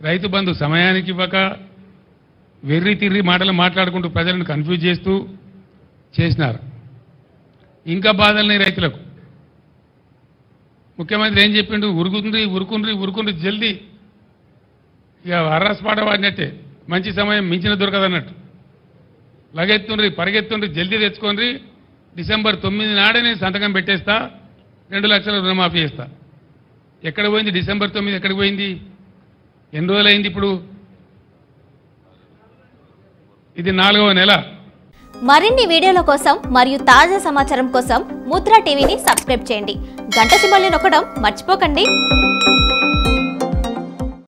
రైతు బంధు సమయానికి ఇవ్వక వెర్రి తిర్రి మాటలు మాట్లాడుకుంటూ ప్రజలను కన్ఫ్యూజ్ చేస్తూ చేసినారు ఇంకా బాధలున్నాయి రైతులకు ముఖ్యమంత్రి ఏం చెప్పిండు ఉరుకుండ్రి ఉరుకుండ్రి ఉరుకుండ్రి జల్దీ ఇక అర్రాస్పాట వాడినట్టే మంచి సమయం మించిన దొరకదన్నట్టు లగెత్తుండ్రి పరిగెత్తుండ్రి జల్దీ తెచ్చుకోండి డిసెంబర్ తొమ్మిది నాడే నేను సంతకం పెట్టేస్తా రెండు లక్షల రుణమాఫీ చేస్తా ఎక్కడ పోయింది డిసెంబర్ తొమ్మిది ఎక్కడికి పోయింది ఎన్ని రోజులైంది ఇప్పుడు ఇది నాలుగవ నెల మరిన్ని వీడియోల కోసం మరియు తాజా సమాచారం కోసం ముద్రా టీవీని సబ్స్క్రైబ్ చేయండి గంట సింబల్ని నొక్కడం మర్చిపోకండి